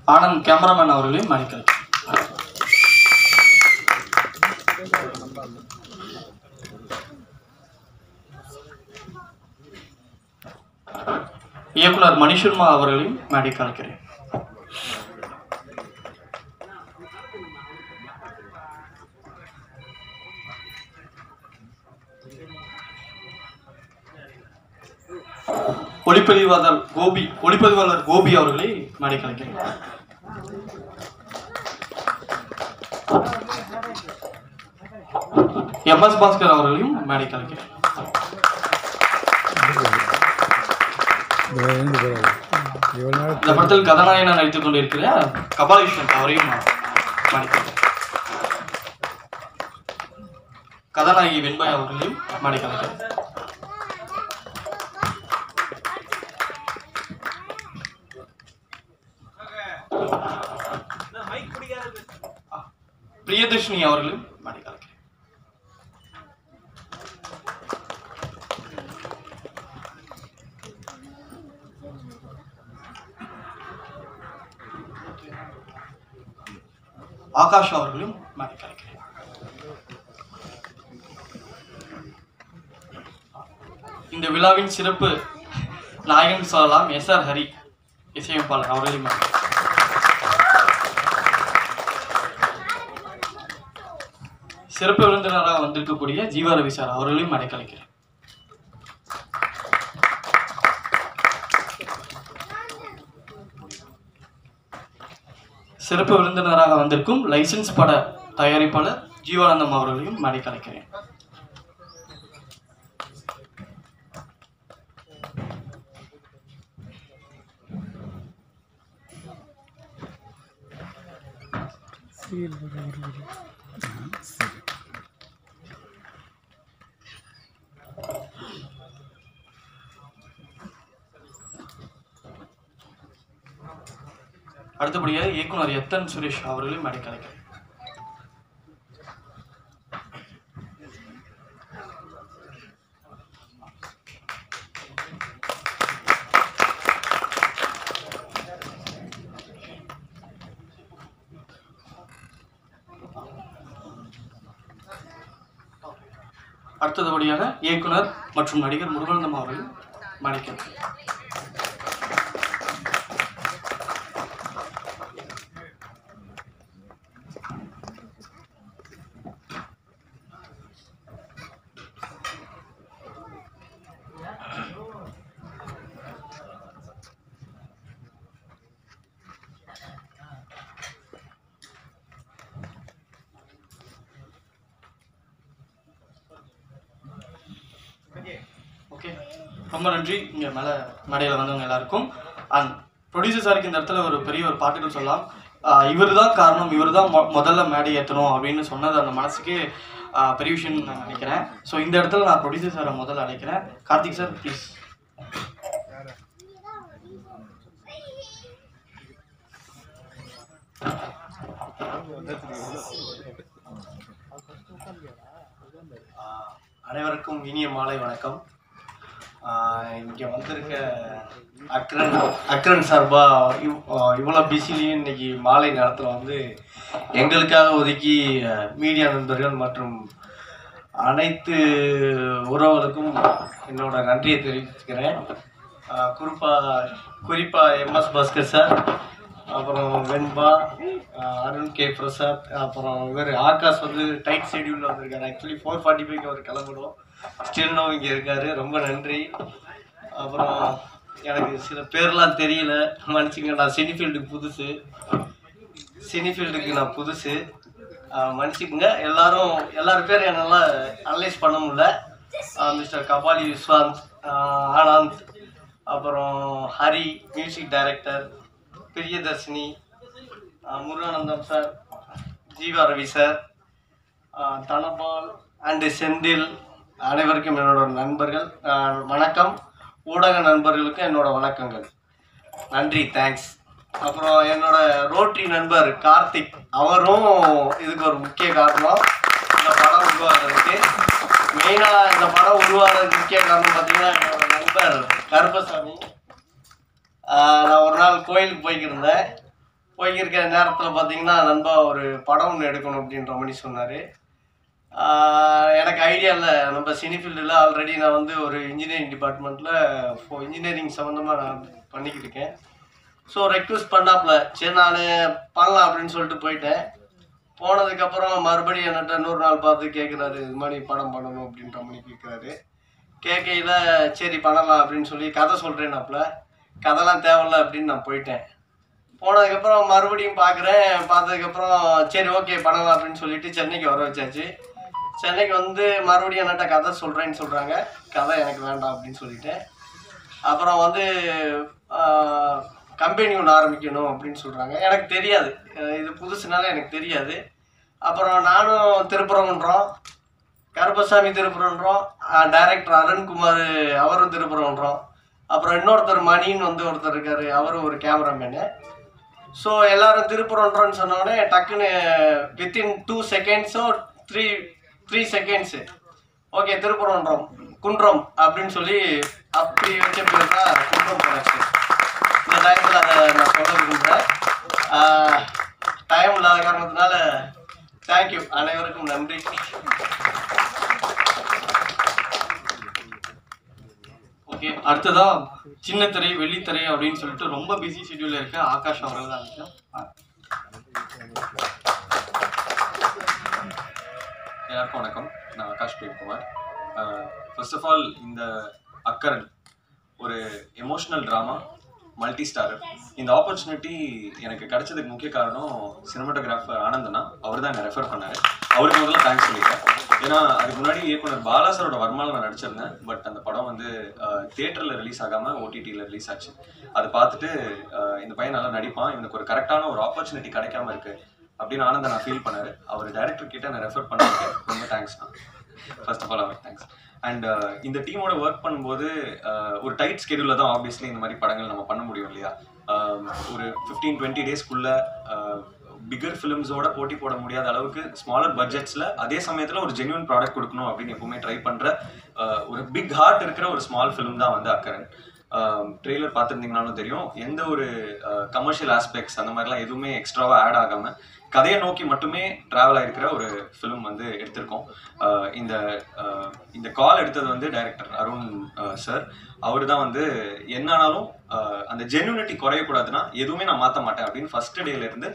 Anand cameraman அவர்களையும் மணிக்கலை இயக்குனர் மணிஷர்மா அவர்களையும் மேடைக்கு அழைக்கிறேன் ஒளிப்பதிவாளர் கோபி ஒளிப்பதிவாளர் கோபி அவர்களை மேடைக்கு அழைக்கிறேன் எம் எஸ் பாஸ்கர் அவர்களையும் மேடைக்கு அழைக்கிறேன் இந்த படத்தில் கதாநாயகனா நடித்துக் கொண்டிருக்கிற கபாலகிருஷ்ணன் அவரையும் மேடைக்கு அழைக்கிறேன் கதாநாயகி வெண்பாய் அவர்களையும் மேடைக்கு அழைக்கிறேன் பிரியதர்ஷினி அவர்களும் மேடைக்கு அழைக்கிறேன் ஆகாஷ் அவர்களும் மேடைக்கு அழைக்கிறேன் இந்த விழாவின் சிறப்பு நாயகன் சொல்லலாம் எஸ் ஆர் ஹரி இசையமைப்பாளர் அவர்களையும் மேடைக்கு சிறப்பு விருந்தினராக வந்திருக்கக்கூடிய ஜீவா ரவி சார் அவர்களையும் அடைக்கலைக்கிறேன் சிறப்பு விருந்தினராக வந்திருக்கும் லைசன்ஸ் பட தயாரிப்பாளர் ஜீவானந்தம் அவர்களையும் மடைக்கலைக்கிறேன் அடுத்தபடியாக இயக்குனர் எத்தன் சுரேஷ் அவர்களையும் மடைக்கலைக்கிறேன் அடுத்தபடியாக இயக்குனர் மற்றும் நடிகர் முருகானந்தம் அவர்களையும் மடைக்கலைக்கிறேன் ஓகே ரொம்ப நன்றி இங்கே மேலே மேடையில் வந்தவங்க எல்லாருக்கும் அண்ட் ப்ரொடியூசர் சாருக்கு இந்த இடத்துல ஒரு பெரிய ஒரு பாட்டுகள் சொல்லலாம் இவர் தான் காரணம் இவர் தான் மொ முதல்ல மேடை ஏற்றணும் அப்படின்னு சொன்னது அந்த மனசுக்கே ஆஹ், பெரிய விஷயம்னு நான் நினைக்கிறேன் ஸோ இந்த இடத்துல நான் ப்ரொடியூசர் சாரை முதல்ல அழைக்கிறேன் கார்த்திக் சார் ப்ளீஸ் அனைவருக்கும் இனிய மாலை வணக்கம் இங்கே வந்திருக்க அக்ரன் அக்ரன் சார்பா இவ் இவ்வளோ பிஸிலையும் இன்னைக்கு மாலை நேரத்தில் வந்து எங்களுக்காக ஒதுக்கி மீடியா நண்பர்கள் மற்றும் அனைத்து உறவுகளுக்கும் என்னோட நன்றியை தெரிவிச்சுக்கிறேன் குறிப்பாக குறிப்பாக எம்எஸ் பாஸ்கர் சார் அப்புறம் வெண்பா ஆஹ் அருண் கே பிரசாத் அப்புறம் இவர் ஆகாஷ் வந்து டைட் ஷெடியூலில் வந்திருக்காரு ஆக்சுவலி ஃபோர் ஃபார்ட்டி ஃபைவ் அவர் கிளம்பணும் ஸ்டில் நோ இங்கே இருக்காரு ரொம்ப நன்றி அப்புறம் எனக்கு சில பேர்லாம் தெரியல மன்னிச்சுங்க நான் சினி ஃபீல்டுக்கு புதுசு சினி ஃபீல்டுக்கு நான் புதுசு ஆஹ் மன்னிச்சுக்குங்க எல்லாரும் எல்லாரும் பேர் என்னால் அனலைஸ் பண்ண முடியல மிஸ்டர் கபாலி விஸ்வாந்த் ஆஹ் ஆனந்த் அப்புறம் ஹரி மியூசிக் டைரக்டர் பிரியதர்ஷினி ஆஹ் முருகானந்தம் சார் ஜீவா ரவி சார் ஆஹ் தனபால் அண்டு செந்தில் அனைவருக்கும் என்னோட நண்பர்கள் ஆஹ் வணக்கம் ஊடக நண்பர்களுக்கும் என்னோட வணக்கங்கள் நன்றி தேங்க்ஸ் அப்புறம் என்னோட ரோட்டரி நண்பர் கார்த்திக் அவரும் இதுக்கு ஒரு முக்கிய காரணம் இந்த படம் உருவாகிறதுக்கு மெயினாக இந்த படம் உருவாகிறதுக்கு முக்கிய காரணம் பார்த்தீங்கன்னா என்னோட நண்பர் கருப்பசாமி ஆஹ் நான் ஒரு நாள் கோயிலுக்கு போய்க்கிருந்தேன் போய்க்கிருக்க நேரத்தில் பார்த்தீங்கன்னா நண்பா ஒரு படம் ஒன்று எடுக்கணும் அப்படின்ற மாதிரி சொன்னார் எனக்கு ஐடியா இல்லை நம்ம சினி ஃபீல்டில் ஆல்ரெடி நான் வந்து ஒரு இன்ஜினியரிங் டிபார்ட்மெண்ட்டில் இன்ஜினியரிங் சம்மந்தமாக நான் பண்ணிக்கிட்டு இருக்கேன் ஸோ ரெக்வஸ்ட் பண்ணாப்புல சரி நான் பண்ணலாம் அப்படின்னு சொல்லிட்டு போயிட்டேன் போனதுக்கப்புறம் மறுபடியும் என்கிட்ட நூறு நாள் பார்த்து கேட்குறாரு இது மாதிரி படம் பண்ணணும் அப்படின்ற மாதிரி கேட்குறாரு கேட்கையில் சரி பண்ணலாம் அப்படின்னு சொல்லி கதை சொல்கிறேன்னாப்புல கதைலாம் தேவையில்ல அப்படின்னு நான் போயிட்டேன் போனதுக்கப்புறம் மறுபடியும் பார்க்குறேன் பார்த்ததுக்கப்புறம் சரி ஓகே பண்ணலாம் அப்படின்னு சொல்லிட்டு சென்னைக்கு வர வச்சாச்சு சென்னைக்கு வந்து மறுபடியும் என்கிட்ட கதை சொல்கிறேன்னு சொல்கிறாங்க கதை எனக்கு வேண்டாம் அப்படின்னு சொல்லிட்டேன் அப்புறம் வந்து கம்பெனி ஒன்று ஆரம்பிக்கணும் அப்படின்னு சொல்கிறாங்க எனக்கு தெரியாது அஹ் இது புதுசுனால எனக்கு தெரியாது அப்புறம் நானும் திருப்புறம்ன்றோம் கருப்பசாமி திருப்புறம்ன்றோம் டைரக்டர் அருண்குமார் அவரும் திருப்புறம்ன்றோம் அப்புறம் இன்னொருத்தர் மணின்னு வந்து ஒருத்தர் இருக்காரு அவரும் ஒரு கேமராமேனு ஸோ எல்லாரும் திருப்புறம்ன்றோன்னு சொன்னோடனே டக்குன்னு வித்தின் டூ செகண்ட்ஸோ த்ரீ த்ரீ செகண்ட்ஸு ஓகே திருப்புறம்ன்றோம் குன்றம் அப்படின்னு சொல்லி அப்படி வச்ச பேர் தான் குன்றம் ப்ரொடக்ஷன் இந்த டைத்தில் அதை நான் சொல்ல விரும்புகிறேன் டைம் இல்லாத காரணத்தினால தேங்க்யூ அனைவருக்கும் நன்றி ஓகே அடுத்ததா சின்ன திரை வெள்ளித்திரை அப்படின்னு சொல்லிட்டு ரொம்ப பிஸி ஷெட்யூல்ல இருக்க ஆகாஷ் அவர்கள் தான் இருக்கேன் எல்லாருக்கும் வணக்கம் நான் Akash Premkumar first of all இந்த அக்கரன் ஒரு எமோஷனல் ட்ராமா மல்டி ஸ்டாரர் இந்த ஆப்பர்ச்சுனிட்டி எனக்கு கிடைச்சதுக்கு முக்கிய காரணம் சினிமாட்டோகிராஃபர் ஆனந்தனா அவர் தான் என்னை ரெஃபர் பண்ணார் அவருக்கு முதல்ல தேங்க்ஸ் சொல்லிட்டேன் ஏன்னா அதுக்கு முன்னாடி இயக்குனர் பாலா சாரோட வர்மாவில் நான் நடிச்சிருந்தேன் பட் அந்த படம் வந்து தியேட்டரில் ரிலீஸ் ஆகாமல் ஓடிடியில் ரிலீஸ் ஆச்சு அதை பார்த்துட்டு அஹ், இந்த பையன் நல்லா நடிப்பான் இவனுக்கு ஒரு கரெக்டான ஒரு ஆப்பர்ச்சுனிட்டி கிடைக்காம இருக்கு அப்படின்னு ஆனந்த நான் ஃபீல் பண்ணாரு அவர் டைரக்டர் கிட்ட நான் ரெஃபர் பண்ணதுக்கு ரொம்ப தேங்க்ஸ் தான் ஃபர்ஸ்ட் ஆஃப் ஆல் அவர் தேங்க்ஸ் அண்ட் இந்த டீமோட ஒர்க் பண்ணும்போது uh, ஒரு டைட் ஸ்கெடியூலில் தான் ஆப்வியஸ்லி இந்த மாதிரி படங்கள் நம்ம பண்ண முடியும் இல்லையா Um, ஒரு ஃபிஃப்டீன் டுவெண்ட்டி டேஸ்க்குள்ள பிகர் ஃபிலிம்ஸோட போட்டி போட முடியாத அளவுக்கு ஸ்மாலர் பட்ஜெட்ஸில் அதே சமயத்தில் ஒரு ஜென்யூன் ப்ராடக்ட் கொடுக்கணும் அப்படின்னு எப்பவுமே ட்ரை பண்ணுற ஒரு பிக் ஹார்ட் இருக்கிற ஒரு ஸ்மால் ஃபிலிம் தான் வந்து அக்கரன் ட்ரெய்லர் பார்த்துருந்தீங்கனாலும் தெரியும் எந்த ஒரு கமர்ஷியல் ஆஸ்பெக்ட்ஸ் அந்த மாதிரிலாம் எதுவுமே எக்ஸ்ட்ராவாக ஆட் ஆகாமல் கதையை நோக்கி மட்டுமே ட்ராவல் ஆகிருக்கிற ஒரு ஃபிலிம் வந்து எடுத்திருக்கோம் அஹ் இந்த அஹ் இந்த கால் எடுத்தது வந்து டைரக்டர் அருண் சார் அவர் தான் வந்து என்னானாலும் அஹ் அந்த ஜென்யூனிட்டி குறையக்கூடாதுன்னா எதுவுமே நான் மாற்ற மாட்டேன் அப்படின்னு ஃபர்ஸ்ட் டேலேருந்து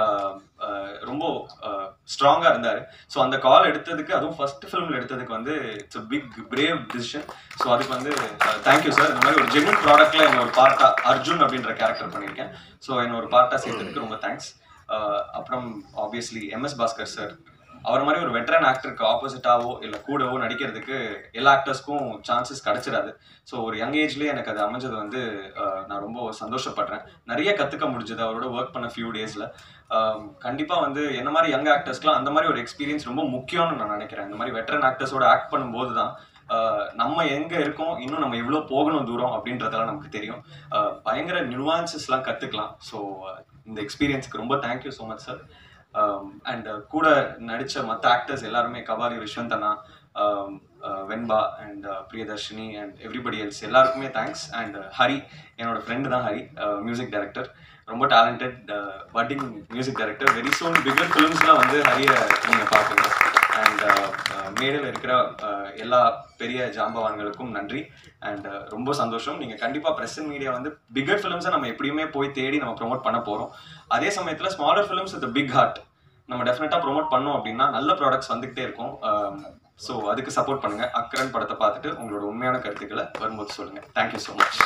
ரொம்ப ஸ்ட்ராங்காக இருந்தார் ஸோ அந்த கால் எடுத்ததுக்கு அதுவும் ஃபர்ஸ்ட் ஃபிலிமில் எடுத்ததுக்கு வந்து it's big brave decision so அதுக்கு வந்து தேங்க்யூ சார் இந்த மாதிரி ஒரு ஜென்யூன் ப்ராடக்ட்டில் என்ன ஒரு பார்ட்டாக அர்ஜுன் அப்படின்ற கேரக்டர் பண்ணியிருக்கேன் ஸோ என்ன ஒரு பார்ட்டாக சேர்த்ததுக்கு ரொம்ப தேங்க்ஸ் அப்புறம் ஆப்வியஸ்லி எம்எஸ் பாஸ்கர் சார் அவர் மாதிரி ஒரு வெட்டரன் ஆக்டருக்கு ஆப்போசிட்டாவோ இல்லை கூடவோ நடிக்கிறதுக்கு எல்லா ஆக்டர்ஸ்க்கும் சான்சஸ் கிடைச்சிடாது ஸோ ஒரு யங் ஏஜ்லேயே எனக்கு அது அமைஞ்சது வந்து அஹ், நான் ரொம்ப சந்தோஷப்படுறேன் நிறைய கற்றுக்க முடிஞ்சது அவரோட ஒர்க் பண்ண ஃபியூ டேஸில் கண்டிப்பாக வந்து என்ன மாதிரி யங் ஆக்டர்ஸ்க்குலாம் அந்த மாதிரி ஒரு எக்ஸ்பீரியன்ஸ் ரொம்ப முக்கியம்னு நான் நினைக்கிறேன் இந்த மாதிரி வெட்டரன் ஆக்டர்ஸோட ஆக்ட் பண்ணும்போது தான் அஹ், நம்ம எங்கே இருக்கோம் இன்னும் நம்ம எவ்வளோ போகணும் தூரம் அப்படின்றதெல்லாம் நமக்கு தெரியும் அஹ், பயங்கர நியூவான்சஸ்லாம் கற்றுக்கலாம் ஸோ இந்த எக்ஸ்பீரியன்ஸ்க்கு ரொம்ப thank you so much sir and கூட நடித்த மற்ற ஆக்டர்ஸ் எல்லாருமே கபாலி ரிஷ்வந்த் அண்ணா um, uh, Venba and Priyadarshini and everybody else எல்லாருக்குமே தேங்க்ஸ் அண்ட் ஹரி என்னோட ஃப்ரெண்டு தான் ஹரி மியூசிக் டைரக்டர் ரொம்ப டேலண்டட் பட்டிங் music director very soon bigger ஃபிலிம்ஸ்லாம் வந்து ஹரியை நீங்கள் பார்ப்பீங்க அண்ட் மேடையில் இருக்கிற uh, எல்லா பெரிய ஜாம்பவான்களுக்கும் நன்றி அண்ட் ரொம்ப சந்தோஷம் நீங்கள் கண்டிப்பாக ப்ரெஸ் அண்ட் மீடியா வந்து பிகர் ஃபிலிம்ஸை நம்ம எப்படியுமே போய் தேடி நம்ம ப்ரோமோட் பண்ண போகிறோம் அதே சமயத்தில் smaller films with big heart நம்ம டெஃபினட்டாக ப்ரோமோட் பண்ணோம் அப்படின்னா நல்ல ப்ராடக்ட்ஸ் வந்துகிட்டே இருக்கும் ஸோ அதுக்கு சப்போர்ட் பண்ணுங்க அக்கரன் படத்தை பார்த்துட்டு உங்களோட உண்மையான கருத்துக்களை வரும்போது சொல்லுங்க தேங்க்யூ ஸோ மச்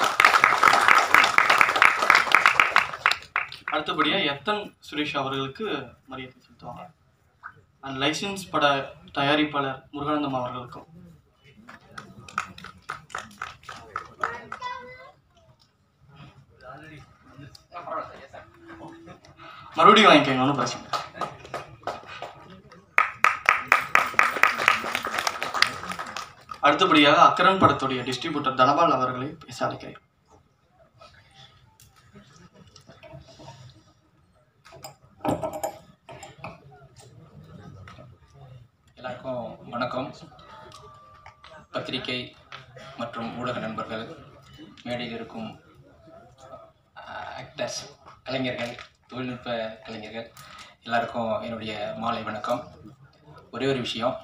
அடுத்தபடியா எத்தன் சுரேஷ் அவர்களுக்கு மரியாதை செலுத்துவாங்க அண்ட் லைசன்ஸ் பட தயாரிப்பாளர் முருகானந்தம் அவர்களுக்கும் மறுபடியும் வாங்கிக்கோங்க ஒன்றும் பிரச்சனை இல்லை. அடுத்தபடியாக அக்கரன் படத்துடைய டிஸ்ட்ரிபியூட்டர் தனபால் அவர்களை பேச அழைக்கிறேன் எல்லாருக்கும் வணக்கம் பத்திரிகை மற்றும் ஊடக நண்பர்கள் மேடையில் இருக்கும் ஆக்டர்ஸ் கலைஞர்கள் தொழில்நுட்ப கலைஞர்கள் எல்லாருக்கும் என்னுடைய மாலை வணக்கம் ஒரே ஒரு விஷயம்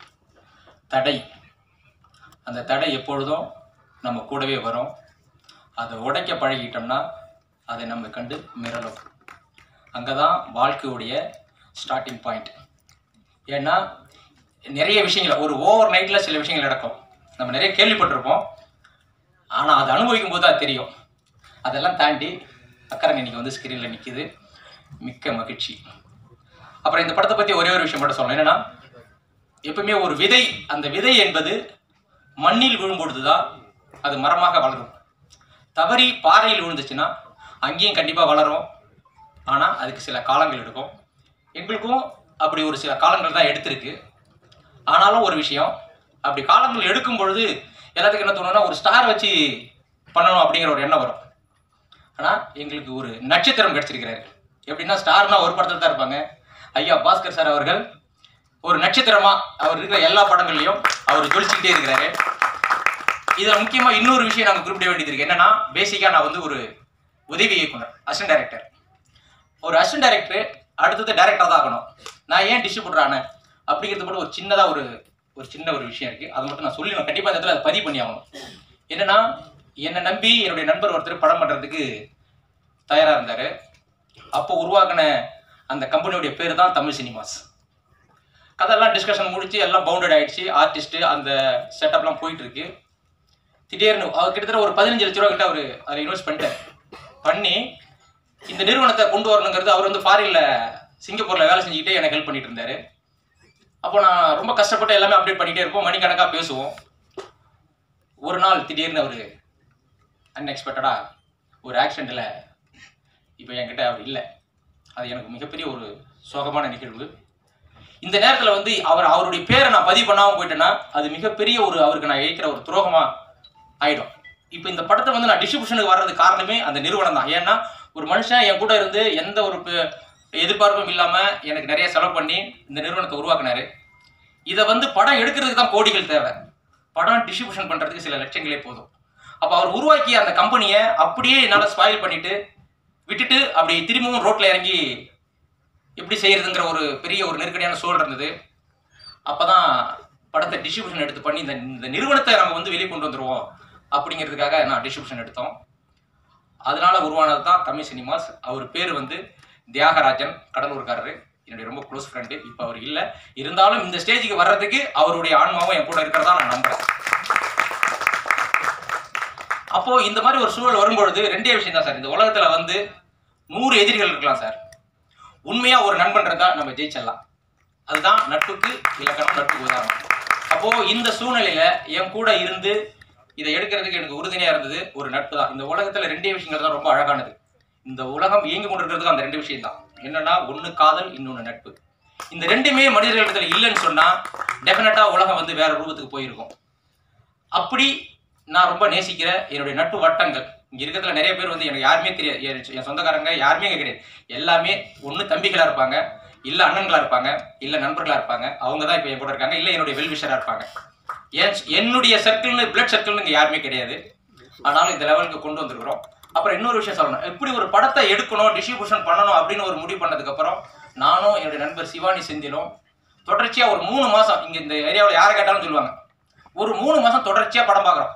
தடை அந்த தடை எப்பொழுதும் நம்ம கூடவே வரும் அதை உடைக்க பழகிட்டோம்னா அதை நம்ம கண்டு மிரளும் அங்கே தான் வாழ்க்கையுடைய ஸ்டார்டிங் பாயிண்ட் ஏன்னா நிறைய விஷயங்கள் ஒரு ஓவர் நைட்டில் சில விஷயங்கள் நடக்கும் நம்ம நிறைய கேள்விப்பட்டிருப்போம் ஆனால் அதை அனுபவிக்கும் போது தான் தெரியும் அதெல்லாம் தாண்டி அக்கரன் இன்னைக்கு வந்து ஸ்க்ரீனில் நிற்கிது மிக்க மகிழ்ச்சி அப்புறம் இந்த படத்தை பற்றி ஒரே ஒரு விஷயம் மட்டும் சொல்லணும் என்னன்னா எப்பவுமே ஒரு விதை அந்த விதை என்பது மண்ணில் விழும்பொழுது தான் அது மரமாக வளரும் தவறி பாறையில் விழுந்துச்சுன்னா அங்கேயும் கண்டிப்பாக வளரும் ஆனால் அதுக்கு சில காலங்கள் எடுக்கும் எங்களுக்கும் அப்படி ஒரு சில காலங்கள் தான் எடுத்திருக்கு ஆனாலும் ஒரு விஷயம் அப்படி காலங்கள் எடுக்கும் பொழுது எல்லாத்துக்கும் என்ன தோணும்னா ஒரு ஸ்டார் வச்சு பண்ணணும் அப்படிங்கிற ஒரு எண்ணம் வரும் ஆனால் எங்களுக்கு ஒரு நட்சத்திரம் கிடைச்சிருக்கிறாரு எப்படின்னா ஸ்டார்னா ஒரு படத்தில் தான் இருப்பாங்க ஐயா பாஸ்கர் சார் அவர்கள் ஒரு நட்சத்திரமா அவர் இருக்கிற எல்லா படங்கள்லையும் அவர் ஜொலிச்சுக்கிட்டே இருக்கிறாரு இதில் முக்கியமாக இன்னொரு விஷயம் நாங்கள் குறிப்பிட வேண்டியது இருக்கு என்னன்னா பேசிக்காக நான் வந்து ஒரு உதவி இயக்குனர் அசிஸ்டன்ட் டைரக்டர் ஒரு அசிஸ்டன்ட் டைரக்டர் அடுத்தது டைரக்டர் தான் ஆகணும் நான் ஏன் டிஸ்ட்ரிபியூட்டர் ஆனேன் அப்படிங்கிறது மட்டும் ஒரு சின்னதாக ஒரு ஒரு சின்ன ஒரு விஷயம் இருக்குது அது மட்டும் நான் சொல்லி நான் கண்டிப்பாக இந்த இடத்துல அதை பதிவு பண்ணி ஆகணும் என்னன்னா என்னை நம்பி என்னுடைய நண்பர் ஒருத்தர் படம் பண்ணுறதுக்கு தயாராக இருந்தார் அப்போ உருவாக்கின அந்த கம்பெனியோடைய பேர் தான் தமிழ் சினிமாஸ் கதையெல்லாம் டிஸ்கஷன் முடிச்சு எல்லாம் பவுண்டட் ஆயிடுச்சு ஆர்டிஸ்ட் அந்த செட்டப்லாம் போயிட்டு இருக்கு திடீர்னு அவர் கிட்டத்தட்ட ஒரு பதினஞ்சு லட்ச ரூபா கிட்ட அவர் அதில் இன்வெஸ்ட் பண்ணிட்டார் பண்ணி இந்த நிறுவனத்தை கொண்டு வரணுங்கிறது அவர் வந்து ஃபாரின்ல சிங்கப்பூர்ல வேலை செஞ்சுக்கிட்டே எனக்கு ஹெல்ப் பண்ணிட்டு இருந்தாரு அப்போ நான் ரொம்ப கஷ்டப்பட்டு எல்லாமே அப்டேட் பண்ணிட்டே இருப்போம் மணிக்கணக்காக பேசுவோம் ஒரு நாள் திடீர்னு அவர் அன்எக்ஸ்பெக்டடாக ஒரு ஆக்சிடெண்ட்டில் இப்போ என்கிட்ட அவர் இல்லை அது எனக்கு மிகப்பெரிய ஒரு சோகமான நிகழ்வு இந்த நேரத்தில் வந்து அவர் அவருடைய பேரை நான் பதிவு பண்ணாமல் போயிட்டேன்னா அது மிகப்பெரிய ஒரு அவருக்கு நான் இழைக்கிற ஒரு துரோகமாக ஆயிடும் இப்போ இந்த படத்தை வந்து நான் டிஸ்ட்ரிபியூஷனுக்கு வர்றதுக்கு காரணமே அந்த நிறுவனம் தான் ஏன்னா ஒரு மனுஷன் என் கூட இருந்து எந்த ஒரு ப- எதிர்பார்ப்பும் இல்லாமல் எனக்கு நிறைய செலவு பண்ணி இந்த நிறுவனத்தை உருவாக்குனாரு இதை வந்து படம் எடுக்கிறதுக்கு தான் கோடிகள் தேவை படம் டிஸ்ட்ரிபியூஷன் பண்ணுறதுக்கு சில லட்சங்களே போதும் அப்போ அவர் உருவாக்கிய அந்த கம்பெனியை அப்படியே என்னால் ஸ்பாயில் பண்ணிட்டு விட்டுட்டு அப்படி திரும்பவும் ரோட்டில் இறங்கி எப்படி செய்யறதுங்கிற ஒரு பெரிய ஒரு நெருக்கடியான சூழல் இருந்தது அப்பதான் படத்தை டிஸ்ட்ரிபியூஷன் எடுத்து பண்ணி இந்த இந்த நிறுவனத்தை நம்ம வந்து வெளியே கொண்டு வந்துருவோம் அப்படிங்கிறதுக்காக நான் டிஸ்ட்ரிபியூஷன் எடுத்தோம் அதனால உருவானது தான் தமிழ் சினிமாஸ் அவர் பேர் வந்து தியாகராஜன் கடலூர்காரரு என்னுடைய ரொம்ப க்ளோஸ் ஃப்ரெண்டு இப்போ அவர் இல்லை இருந்தாலும் இந்த ஸ்டேஜுக்கு வர்றதுக்கு அவருடைய ஆன்மாவும் என் கூட இருக்கிறதா நான் நம்புறேன் அப்போ இந்த மாதிரி ஒரு சூழல் வரும்பொழுது ரெண்டே விஷயம் தான் சார் இந்த உலகத்துல வந்து நூறு எதிரிகள் இருக்கலாம் சார் உண்மையா ஒரு நண்பன் இருந்தா நம்ம ஜெயிச்சிடலாம் அதுதான் நட்புக்கு இலக்கணம் நட்புக்கு உதாரணம் அப்போ இந்த சூழ்நிலையில என் கூட இருந்து இதை எடுக்கிறதுக்கு எனக்கு உறுதுணையா இருந்தது ஒரு நட்பு தான் இந்த உலகத்துல ரெண்டே விஷயங்கள் தான் ரொம்ப அழகானது இந்த உலகம் இயங்கி கொண்டிருக்கிறதுக்கு அந்த ரெண்டு விஷயம் தான் என்னன்னா ஒண்ணு காதல் இன்னொன்னு நட்பு இந்த ரெண்டுமே மனிதர்களிடத்துல இல்லைன்னு சொன்னா டெஃபினட்டா உலகம் வந்து வேற ரூபத்துக்கு போயிருக்கும் அப்படி நான் ரொம்ப நேசிக்கிற என்னுடைய நட்பு வட்டங்கள் இங்க இருக்கிறதுல நிறைய பேர் வந்து எனக்கு யாருமே தெரியாது என் என் சொந்தக்காரங்க யாருமே இங்க கிடையாது எல்லாமே ஒண்ணு தம்பிகளா இருப்பாங்க இல்ல அண்ணன்களா இருப்பாங்க இல்ல நண்பர்களா இருப்பாங்க அவங்க தான் இப்போ என் கூட இருக்காங்க இல்ல என்னுடைய வெல்விஷரா இருப்பாங்க என் என்னுடைய சர்க்கிள்னு பிளட் சர்க்கிள்னு இங்க யாருமே கிடையாது ஆனாலும் இந்த லெவலுக்கு கொண்டு வந்திருக்கிறோம் அப்புறம் இன்னொரு விஷயம் சொல்லணும் எப்படி ஒரு படத்தை எடுக்கணும் டிஸ்ட்ரிபியூஷன் பண்ணணும் அப்படின்னு ஒரு முடிவு பண்ணதுக்கு அப்புறம் நானும் என்னுடைய நண்பர் சிவானி செந்திலும் தொடர்ச்சியா ஒரு மூணு மாசம் இங்க இந்த ஏரியாவில் யாரை கேட்டாலும் சொல்லுவாங்க ஒரு மூணு மாசம் தொடர்ச்சியா படம் பார்க்குறோம்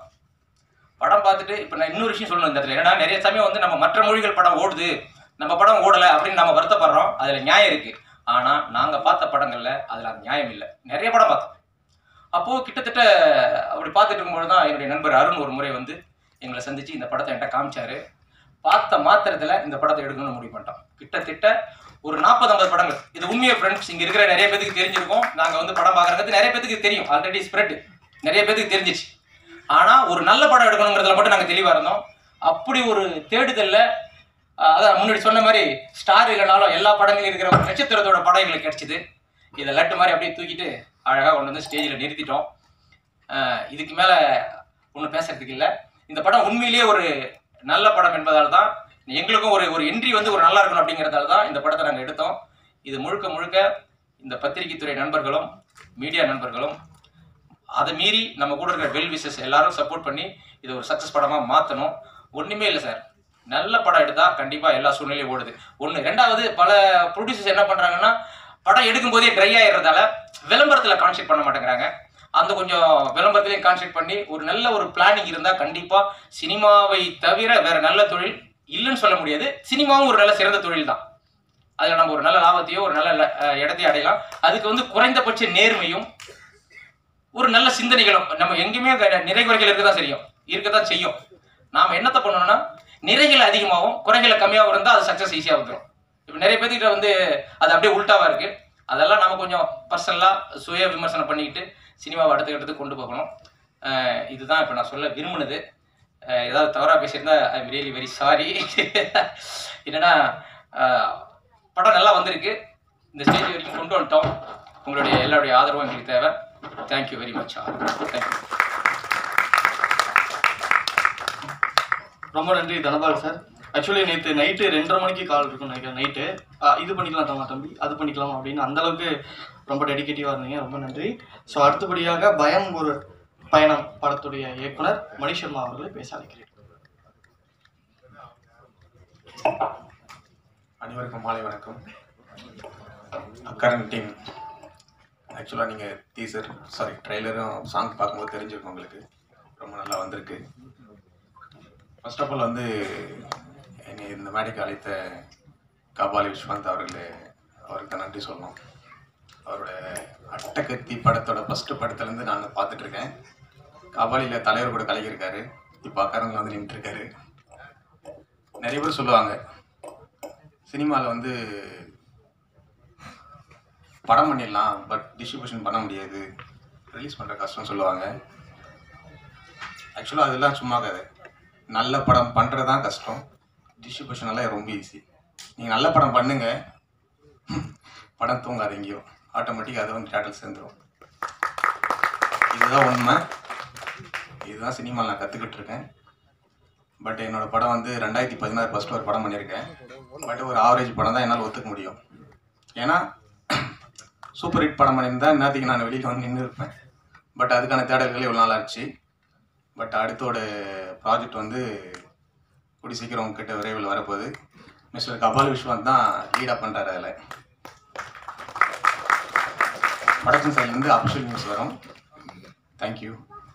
படம் பார்த்துட்டு இப்போ நான் இன்னொரு விஷயம் சொல்லணும் இந்த இடத்துல ஏன்னா நிறைய சமயம் வந்து நம்ம மற்ற மொழிகள் படம் ஓடுது நம்ம படம் ஓடலை அப்படின்னு நம்ம வருத்தப்படுறோம் அதில் நியாயம் இருக்கு ஆனால் நாங்கள் பார்த்த படங்களில் அதில் அந்த நியாயம் இல்லை நிறைய படம் பார்த்தோம் அப்போது கிட்டத்தட்ட அப்படி பார்த்துட்டு இருக்கும்போது தான் என்னுடைய நண்பர் அருண் ஒரு முறை வந்து எங்களை சந்திச்சு இந்த படத்தை என்கிட்ட காமிச்சாரு பார்த்த மாத்திரத்தில் இந்த படத்தை எடுக்கணும்னு முடிவு பண்ணிட்டோம் கிட்டத்தட்ட ஒரு நாற்பது ஐம்பது படங்கள் இது உண்மையை ஃப்ரெண்ட்ஸ் இங்கே இருக்கிற நிறைய பேத்துக்கு தெரிஞ்சிருக்கும் நாங்கள் வந்து படம் பார்க்குறது நிறைய பேத்துக்கு தெரியும் ஆல்ரெடி ஸ்ப்ரெட் நிறைய பேத்துக்கு தெரிஞ்சிச்சு ஆனால் ஒரு நல்ல படம் எடுக்கணுங்கிறதுல மட்டும் நாங்கள் தெளிவாக இருந்தோம் அப்படி ஒரு தேடுதலில் அதான் முன்னாடி சொன்ன மாதிரி ஸ்டார் இல்லைனாலும் எல்லா படங்களும் இருக்கிற ஒரு நட்சத்திரத்தோட படம் எங்களுக்கு கிடைச்சிது இதை லட்டு மாதிரி அப்படியே தூக்கிட்டு அழகாக கொண்டு வந்து ஸ்டேஜில் நிறுத்திட்டோம் ஆஹ் இதுக்கு மேலே ஒன்றும் பேசுறதுக்கு இல்லை இந்த படம் உண்மையிலேயே ஒரு நல்ல படம் என்பதால் தான் எங்களுக்கும் ஒரு ஒரு என்ட்ரி வந்து ஒரு நல்லா இருக்கணும் அப்படிங்கிறதால தான் இந்த படத்தை நாங்கள் எடுத்தோம் இது முழுக்க முழுக்க இந்த பத்திரிகைத்துறை நண்பர்களும் மீடியா நண்பர்களும் அதை மீறி நம்ம கூட இருக்கிற வெல் விஷஸ் எல்லாரும் சப்போர்ட் பண்ணி இதை ஒரு சக்ஸஸ் படமாக மாற்றணும் ஒன்றுமே இல்லை சார் நல்ல படம் எடுத்தா கண்டிப்பா எல்லா சூழ்நிலையும் ஓடுது ஒண்ணு ரெண்டாவது பல ப்ரொடியூசர்ஸ் என்ன பண்றாங்கன்னா படம் எடுக்கும் போதே ட்ரை ஆயிடுறதால விளம்பரத்துல கான்சென்ட் பண்ண மாட்டேங்கிறாங்க அந்த கொஞ்சம் விளம்பரத்திலையும் கான்சென்ட் பண்ணி ஒரு நல்ல ஒரு பிளானிங் இருந்தா கண்டிப்பா சினிமாவை தவிர வேற நல்ல தொழில் இல்லைன்னு சொல்ல முடியாது சினிமாவும் ஒரு நல்ல சிறந்த தொழில் தான் அதில் நம்ம ஒரு நல்ல லாபத்தையோ ஒரு நல்ல ல- அஹ் இடத்தையோ அடையலாம் அதுக்கு வந்து குறைந்தபட்ச நேர்மையும் ஒரு நல்ல சிந்தனைகளும் நம்ம எங்கேயுமே க- நிறைகுறைகள் இருக்க தான் செய்யும் இருக்க தான் செய்யும் நாம் என்னத்தை பண்ணணும்னா நிறைகள் அதிகமாகவும் குறைகளை கம்மியாகவும் இருந்தால் அது சக்ஸஸ் ஈஸியாக வந்துடும் இப்போ நிறைய பேர்கிட்ட வந்து அது அப்படியே உல்ட்டாவா இருக்கு அதெல்லாம் நம்ம கொஞ்சம் பர்சனலாக சுய விமர்சனம் பண்ணிக்கிட்டு சினிமாவை அடுத்த கட்டத்துக்கு கொண்டு போகணும் அஹ் இதுதான் இப்போ நான் சொல்ல விரும்பினது அஹ் ஏதாவது தவறாக பேசியிருந்தா I am really very sorry என்னன்னா அஹ் படம் நல்லா வந்திருக்கு இந்த ஸ்டேஜ் வரைக்கும் கொண்டு வந்துட்டோம் உங்களுடைய எல்லாருடைய ஆதரவும் எங்களுக்கு தேவை தேங்க்யூ வெரி மச் தேங்க்யூ ரொம்ப நன்றி தனபால் சார் ஆக்சுவலி நேற்று நைட்டு ரெண்டரை மணிக்கு கால் இருக்கும் நினைக்கிறேன் நைட்டு இது பண்ணிக்கலாம் தம்மா தம்பி அது பண்ணிக்கலாம் அப்படின்னு அந்த அளவுக்கு ரொம்ப டெடிகேட்டிவாக இருந்தீங்க ரொம்ப நன்றி ஸோ அடுத்தபடியாக பயம் ஒரு பயணம் படத்துடைய இயக்குனர் மணி சர்மா அவர்களை பேச அழைக்கிறேன் அனைவருக்கும் மாலை வணக்கம் அக்கரன் டீம் ஆக்சுவலாக நீங்கள் டீசர் சாரி ட்ரெய்லரும் சாங் பார்க்கும்போது தெரிஞ்சிருக்கும் உங்களுக்கு ரொம்ப நல்லா வந்திருக்கு ஃபர்ஸ்ட் ஆஃப் ஆல் வந்து என்னை இந்த மேடைக்கு அழைத்த காபாலி விஸ்வந்த் அவர்களே அவருக்கு தான் நன்றி சொல்லணும் அவரோட அட்டகத்தி படத்தோட ஃபஸ்ட்டு படத்துலேருந்து நான் பார்த்துட்டு இருக்கேன் காபாலியில் தலைவர் கூட கலக்கியிருக்காரு இப்போ அக்கரனில் வந்து நின்றுருக்காரு நிறைய பேர் சொல்லுவாங்க சினிமாவில் வந்து படம் பண்ணிடலாம் பட் டிஸ்ட்ரிபியூஷன் பண்ண முடியாது ரிலீஸ் பண்ணுற கஷ்டம்னு சொல்லுவாங்க ஆக்சுவலாக அதெல்லாம் சும்மா கதை நல்ல படம் பண்ணுறது தான் கஷ்டம் டிஸ்ட்ரிபியூஷன் எல்லாம் ரொம்ப ஈஸி நீங்கள் நல்ல படம் பண்ணுங்க படம் தூங்காது எங்கேயோ ஆட்டோமேட்டிக்காக அது வந்து தேட்டல் சேர்ந்துடும் இதுதான் உண்மை இதுதான் சினிமாவில் நான் கற்றுக்கிட்டு இருக்கேன் பட் என்னோட படம் வந்து ரெண்டாயிரத்தி பதினாறு ஃபஸ்ட்டு ஒரு படம் பண்ணியிருக்கேன் பட் ஒரு ஆவரேஜ் படம் தான் என்னால் ஒத்துக்க முடியும் ஏன்னா சூப்பர் ஹிட் படம் பண்ணியிருந்தா நேற்றுக்கு நான் வெளியில் வந்து நின்று இருப்பேன் பட் அதுக்கான தேடல்கள் இவ்வளோ நாள் ஆச்சு பட் அடுத்தோட ப்ராஜெக்ட் வந்து கூடி சீக்கிரம் உங்ககிட்ட விரைவில் வரப்போகுது மிஸ்டர் கபால் விஸ்வந்த் தான் லீடாக பண்ணுறாரு அதில் ப்ரொடக்ஷன் சைட்லேருந்து அஃபிஷியல் நியூஸ் வரும் தேங்க்யூ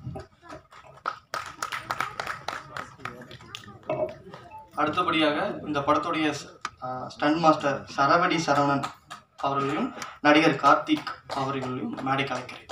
அடுத்தபடியாக இந்த படத்துடைய ஸ்டன் மாஸ்டர் சரவடி சரவணன் அவர்களையும் நடிகர் கார்த்திக் அவர்களையும் மேடைக்கு அழைக்கிறேன்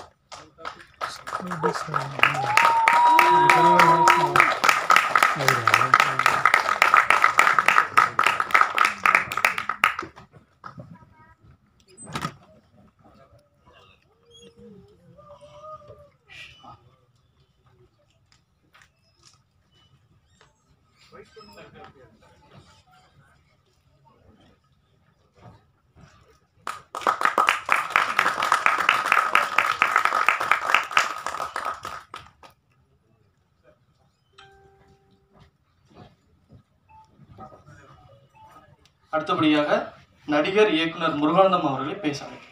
அடுத்தபடியாக நடிகர் இயக்குனர் முருகானந்தம் அவர்களை பேச அழைக்கிறேன்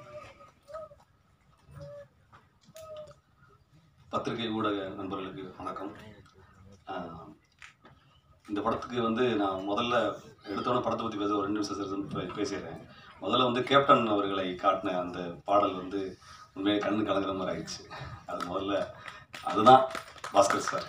பத்திரிகை ஊடக நண்பர்களுக்கு வணக்கம் ஆஹ் இந்த படத்துக்கு வந்து நான் முதல்ல எடுத்தோன்னே படத்தை பற்றி பேச ஒரு ரெண்டு நிமிஷம் சரி பே- பேசிடுறேன் முதல்ல வந்து கேப்டன் அவர்களை காட்டின அந்த பாடல் வந்து உண்மையை கண்ணு கலங்குற மாதிரி ஆயிடுச்சு அது முதல்ல அதுதான் பாஸ்கர் சார்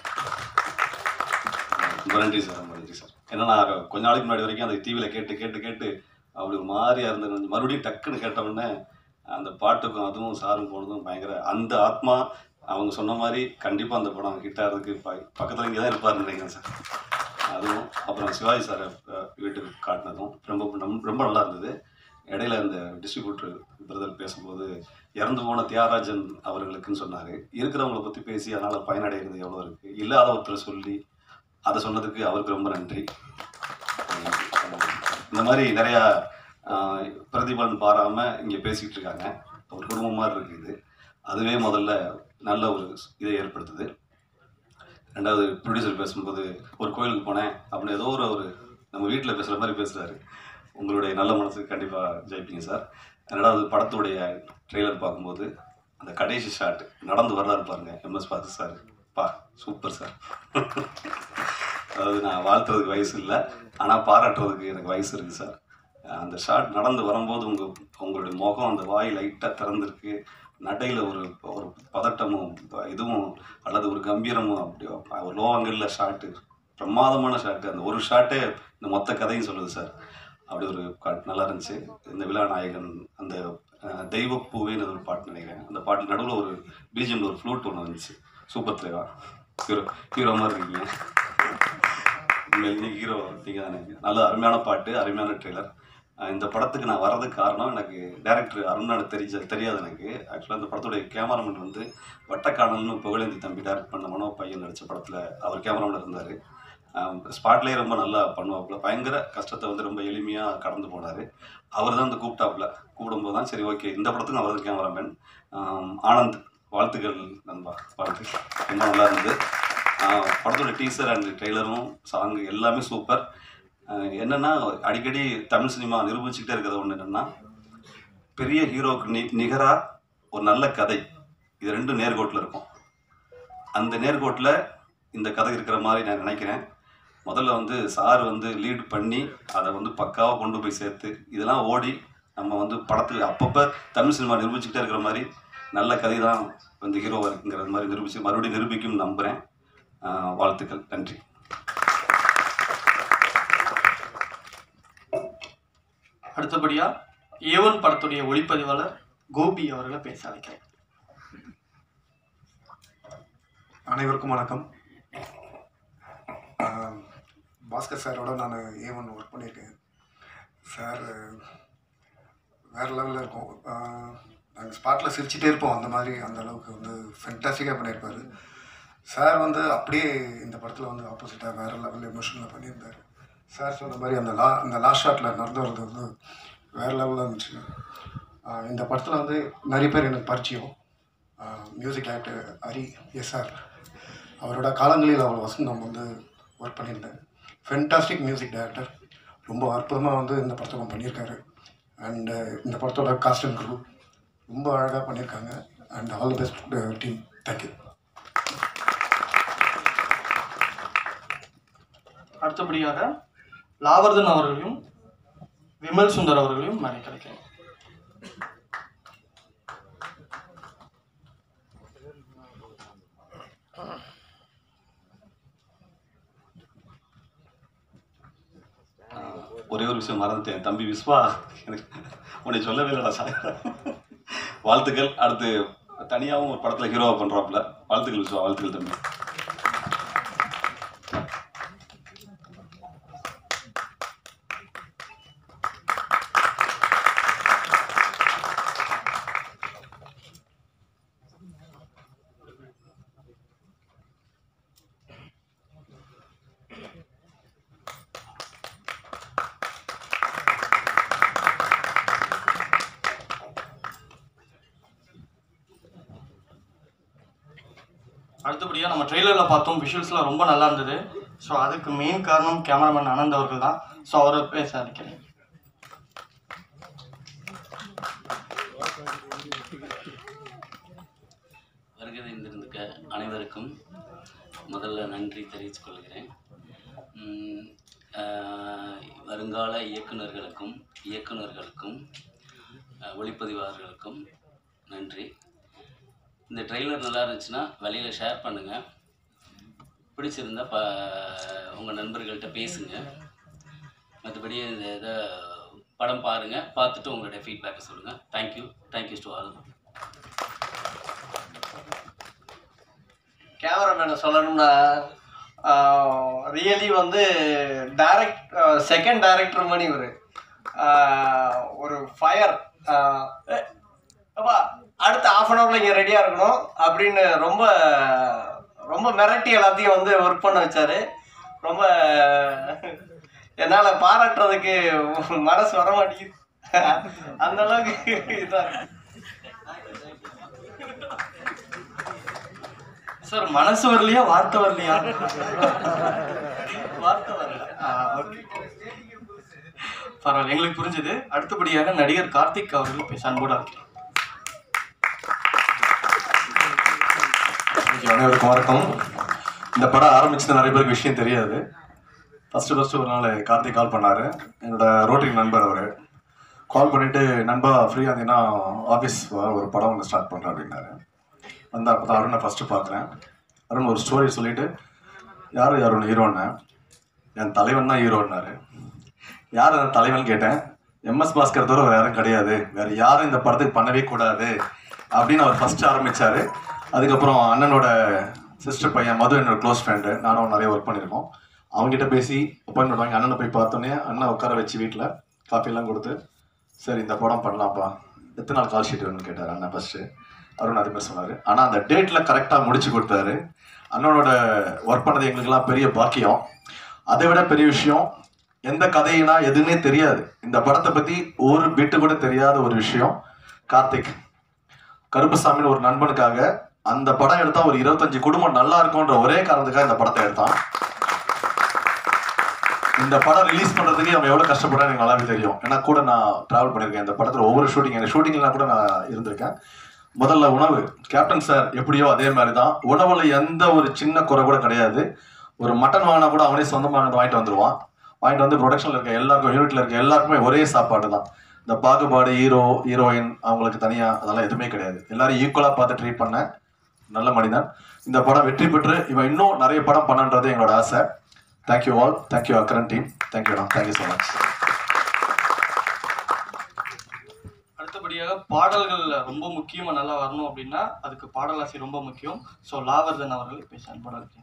ரொம்ப நன்றி சார் ரொம்ப நன்றி சார் ஏன்னா நான் கொஞ்ச நாளைக்கு முன்னாடி வரைக்கும் அந்த டிவியில் கேட்டு கேட்டு கேட்டு அப்படி ஒரு மாதிரியா இருந்தது கொஞ்சம் மறுபடியும் டக்குன்னு கேட்ட உடனே அந்த பாட்டுக்கும் அதுவும் சாரும் போனதும் பயங்கர அந்த ஆத்மா அவங்க சொன்ன மாதிரி கண்டிப்பாக அந்த படம் ஹிட் ஆகிறதுக்கு ப பக்கத்தில் இங்கே தான் இருப்பாருன்னு நினைக்கிறேன் சார் அதுவும் அப்புறம் சிவாஜி சாரை அஹ், வீட்டுக்கு காட்டினதும் ரொம்ப நம்- ரொம்ப நல்லா இருந்தது இடையில இந்த டிஸ்ட்ரிபியூட்டர் பிரதர் பேசும்போது இறந்து போன தியாகராஜன் அவர்களுக்குன்னு சொன்னார் இருக்கிறவங்கள பற்றி பேசி அதனால் பயனடைகிறது எவ்வளோ இருக்குது இல்லாத ஒருத்தரை சொல்லி அதை சொன்னதுக்கு அவருக்கு ரொம்ப நன்றி இந்த மாதிரி நிறையா ஆஹ், பிரதிபலன் பாராமல் இங்கே பேசிக்கிட்டு இருக்காங்க ஒரு குடும்பம் மாதிரி இருக்குது இது அதுவே முதல்ல நல்ல ஒரு இதை ஏற்படுத்துது ரெண்டாவது ப்ரொடியூசர் பேசும்போது ஒரு கோயிலுக்கு போனேன் அப்படின்னு ஏதோ ஒரு ஒரு நம்ம வீட்டில் பேசுகிற மாதிரி பேசுகிறாரு உங்களுடைய நல்ல மனசுக்கு கண்டிப்பாக ஜெயிப்பீங்க சார் ரெண்டாவது படத்துடைய ட்ரெய்லர் பார்க்கும்போது அந்த கடைசி ஷாட் நடந்து வர்றாரு பாருங்க எம்எஸ் பார்த்து சார் பா சூப்பர் சார் அதாவது நான் வாழ்த்துறதுக்கு வயசு இல்லை ஆனால் பாராட்டுறதுக்கு எனக்கு வயசு இருக்குது சார் அந்த ஷாட் நடந்து வரும்போது உங்கள் உங்களுடைய முகம் அந்த வாய் லைட்டாக திறந்துருக்கு நடையில் ஒரு ஒரு பதட்டமும் இதுவும் அல்லது ஒரு கம்பீரமும் அப்படி ஒரு லோவங்களில் ஷாட்டு பிரமாதமான ஷாட்டு அந்த ஒரு ஷாட்டே இந்த மொத்த கதையும் சொல்லுது சார் அப்படி ஒரு காட் நல்லா இருந்துச்சு இந்த விழா நாயகன் அந்த அஹ், தெய்வப்பூவேன்னு ஒரு பாட்டு நினைக்கிறேன் அந்த பாட்டு நடுவில் ஒரு பிஜிஎம்ல ஒரு ஃப்ளூட் ஒன்று வந்துச்சு சூப்பர் தேவா ஹீரோ ஹீரோ மாதிரி இருக்கீங்க உண்மையிலே நீங்கள் ஹீரோ நீங்கள் தானே நல்ல அருமையான பாட்டு அருமையான ட்ரெய்லர் இந்த படத்துக்கு நான் வர்றதுக்கு காரணம் எனக்கு டேரக்டர் அருணாடு தெரிஞ்ச தெரியாது எனக்கு ஆக்சுவலாக இந்த படத்துடைய கேமராமேன் வந்து வட்டக்கானல்னு புகழேந்தி தம்பி டேரக்ட் பண்ண மனோ பையன் நடித்த படத்தில் அவர் கேமராமேன் இருந்தார் ஸ்பாட்லேயே ரொம்ப நல்லா பண்ணுவாப்புல பயங்கர கஷ்டத்தை வந்து ரொம்ப எளிமையாக கடந்து போனார் அவர் தான் இந்த கூப்பிட்டாப்புல கூப்பிடும்போது தான் சரி ஓகே இந்த படத்துக்கும் அவர் தான் கேமராமேன் ஆனந்த் வாழ்த்துக்கள் நண்பா வாழ்த்துக்கள் ரொம்ப நல்லா இருந்தது ஆஹ் படத்தோட டீசர் அண்ட் ட்ரெய்லரும் சாங் எல்லாமே சூப்பர் என்னன்னா அடிக்கடி தமிழ் சினிமா நிரூபிச்சுக்கிட்டே இருக்கிறது ஒன்று என்னன்னா பெரிய ஹீரோவுக்கு நி நிகராக ஒரு நல்ல கதை இது ரெண்டும் நேர்கோட்டில் இருக்கும் அந்த நேர்கோட்டில் இந்த கதை இருக்கிற மாதிரி நான் நினைக்கிறேன் முதல்ல வந்து சார் வந்து லீட் பண்ணி அதை வந்து பக்காவாக கொண்டு போய் சேர்த்து இதெல்லாம் ஓடி நம்ம வந்து படத்துக்கு அப்பப்போ தமிழ் சினிமா நிரூபிச்சுக்கிட்டே இருக்கிற மாதிரி நல்ல கதை தான் வந்து ஹீரோவாக இருக்குங்கிற மாதிரி நிரூபிச்சு மறுபடியும் நிரூபிக்கும் நம்புகிறேன் ஆஹ் வாழ்த்துக்கள் நன்றி அடுத்தபடியா ஏவன் படத்துடைய ஒளிப்பதிவாளர் கோபி அவர்களை பேச அழைக்கிறேன் அனைவருக்கும் வணக்கம் ஆஹ் பாஸ்கர் சாரோட நான் ஏ ஒன் ஒர்க் பண்ணியிருக்கேன் சார் வேறு லெவலில் இருக்கும் நாங்கள் ஸ்பாட்டில் சிரிச்சிட்டே இருப்போம் அந்த மாதிரி அந்த அளவுக்கு வந்து ஃபென்டாஸ்டிக்காக பண்ணியிருப்பாரு சார் வந்து அப்படியே இந்த படத்தில் வந்து ஆப்போசிட்டாக வேறு லெவலில் எமோஷனில் பண்ணியிருந்தார் சார் சொன்ன மாதிரி அந்த லா அந்த லாஸ்ட் ஷாட்டில் நடந்து வர்றது வந்து வேறு லெவலில் இருந்துச்சு ஆஹ் இந்த படத்தில் வந்து நிறைய பேர் எனக்கு பரிச்சயம் மியூசிக் டைரக்டர் ஹரி எஸ்ஆர் அவரோட காலங்களில் அவள் வசந்தம் வந்து ஒர்க் பண்ணியிருந்தேன் ஃபென்டாஸ்டிக் மியூசிக் டைரக்டர் ரொம்ப அற்புதமாக வந்து இந்த படத்துக்கும் பண்ணியிருக்காரு அண்டு இந்த படத்தோட காஸ்ட் அண்ட் குரூப் ரொம்ப அழகாக பண்ணியிருக்காங்க and all the best team thank you அடுத்தபடியாக லாவர்தன் அவர்களையும் விமல் சுந்தர் அவர்களையும் நான் கிடைக்கிறேன் ஆஹ் ஒரே ஒரு விஷயம் மறந்துட்டேன் தம்பி விஸ்வா எனக்கு உன்னை சொல்லவே இல்லைடா சார் வாழ்த்துக்கள் அடுத்து தனியாகவும் ஒரு படத்தில் ஹீரோவாக பண்ணுறாப்புல வாழ்த்துக்கள் விஸ்வா வாழ்த்துக்கள் தம்பி அடுத்தபடியாக நம்ம ட்ரெய்லரில் பார்த்தோம் விஷுவல்ஸ்லாம் ரொம்ப நல்லா இருந்தது ஸோ அதுக்கு மெயின் காரணம் கேமராமேன் ஆனந்த் அவர்கள் தான் ஸோ அவரை பேச அழைக்கிறேன் வருகை இருந்திருக்க அனைவருக்கும் முதல்ல நன்றி தெரிவித்துக் கொள்கிறேன் உம், ஆஹ், வருங்கால இயக்குனர்களுக்கும் இயக்குனர்களுக்கும் ஆஹ், ஒளிப்பதிவாளர்களுக்கும் நன்றி இந்த ட்ரெய்லர் நல்லா இருந்துச்சுன்னா வெளியில் ஷேர் பண்ணுங்கள் பிடிச்சிருந்தா ப உங்கள் நண்பர்கள்ட்ட பேசுங்க மற்றபடி இந்த இதை படம் பாருங்கள் பார்த்துட்டு உங்களுடைய ஃபீட்பேக்கை சொல்லுங்கள் தேங்க்யூ தேங்க்யூ டு ஆல் கேமராமேனை சொல்லணும்னா ரியலி வந்து டைரக்ட் செகண்ட் டைரக்டர் மாதிரி இவர் ஒரு ஃபயர் அப்பா அடுத்த ஆஃப் அன் ஹவரில் இங்கே ரெடியாக இருக்கணும் அப்படின்னு ரொம்ப ரொம்ப மிரட்டி எல்லாத்தையும் வந்து ஒர்க் பண்ண வச்சாரு ரொம்ப என்னால் பாராட்டுறதுக்கு மனசு வர மாட்டேங்குது அந்த அளவுக்கு இதாக சார் மனசு வரலையா வார்த்தை வரலையா வார்த்தை வரல ஓகே பரவாயில்ல எங்களுக்கு புரிஞ்சது அடுத்தபடியாக நடிகர் கார்த்திக் அவர்கள் பேச அன்போடு இருக்கிறேன் இன்னைக்கு அனைவருக்கும் வணக்கம் இந்த படம் ஆரம்பிச்சது நிறைய பேருக்கு விஷயம் தெரியாது ஃபஸ்ட்டு ஃபஸ்ட்டு ஒரு நாள் கார்த்திக் கால் பண்ணார் என்னோட ரோட்டரி நண்பர் அவர் கால் பண்ணிவிட்டு நண்பா ஃப்ரீயாக இருந்தீங்கன்னா ஆஃபீஸ் ஒரு படம் ஒன்று ஸ்டார்ட் பண்ணுறேன் அப்படின்னாரு வந்து அப்போ தான் அருணை ஃபஸ்ட்டு பார்க்குறேன் அருண் ஒரு ஸ்டோரி சொல்லிவிட்டு யார் அருண் ஹீரோன்னு என் தலைவன் தான் ஹீரோன்னாரு யார் அந்த தலைவன் கேட்டேன் எம்எஸ் பாஸ்கர் தவிர வேறு யாரும் கிடையாது வேறு யாரும் இந்த படத்துக்கு பண்ணவே கூடாது அப்படின்னு அவர் ஃபஸ்ட்டு ஆரம்பித்தார் அதுக்கப்புறம் அண்ணனோட சிஸ்டர் பையன் மது என்னோட க்ளோஸ் ஃப்ரெண்டு நானும் நிறைய ஒர்க் பண்ணியிருக்கோம் அவங்ககிட்ட பேசி அப்பாயின்மெண்ட் வாங்கி அண்ணனை போய் பார்த்தோன்னே அண்ணன் உட்கார வச்சு வீட்டில் காஃபிலாம் கொடுத்து சரி இந்த படம் பண்ணலாம்ப்பா எத்தனை நாள் கால் ஷீட் வேணும்னு கேட்டார் அண்ணன் ஃபஸ்ட்டு அருண் அதே மாதிரி சொன்னார் ஆனால் அந்த டேட்டில் கரெக்டாக முடிச்சு கொடுத்தாரு அண்ணனோட ஒர்க் பண்ணது எங்களுக்கெல்லாம் பெரிய பாக்கியம் அதை விட பெரிய விஷயம் எந்த கதையினா எதுன்னே தெரியாது இந்த படத்தை பற்றி ஒரு பிட்டு கூட தெரியாத ஒரு விஷயம் கார்த்திக் கருப்புசாமின்னு ஒரு நண்பனுக்காக அந்த படம் எடுத்தா ஒரு இருபத்தஞ்சு குடும்பம் நல்லா இருக்கும்ன்ற ஒரே காரணத்துக்காக இந்த படத்தை எடுத்தான் இந்த படம் ரிலீஸ் பண்றதுக்கு அவன் எவ்வளவு கஷ்டப்படுறான்னு எனக்கு நல்லாவே தெரியும் ஏன்னா கூட நான் டிராவல் பண்ணியிருக்கேன் இந்த படத்துல ஒவ்வொரு ஷூட்டிங் எனக்கு ஷூட்டிங்லாம் கூட நான் இருந்திருக்கேன் முதல்ல உணவு கேப்டன் சார் எப்படியோ அதே மாதிரி தான் உணவுல எந்த ஒரு சின்ன குறை கூட கிடையாது ஒரு மட்டன் வாங்கினா கூட அவனே சொந்தமாக வாங்கிட்டு வந்துருவான் வாங்கிட்டு வந்து ப்ரொடக்ஷனில் இருக்க எல்லாருக்கும் யூனிட்ல இருக்க எல்லாருக்குமே ஒரே சாப்பாடு தான் இந்த பாகுபாடு ஹீரோ ஹீரோயின் அவங்களுக்கு தனியாக அதெல்லாம் எதுவுமே கிடையாது எல்லாரும் ஈக்குவலாக பார்த்து ட்ரீட் பண்ண நல்ல மனிதன் இந்த படம் வெற்றி பெற்று இவன் இன்னும் நிறைய படம் பண்ணன்றது எங்களோட ஆசை thank you all thank you Akkaran team thank you thank you so much அடுத்தபடியாக பாடல்கள் ரொம்ப முக்கியமா நல்லா வரணும் அப்படின்னா அதுக்கு பாடலாசி ரொம்ப முக்கியம் ஸோ லாவர்தன் அவர்கள் பேச அன்போட இருக்கேன்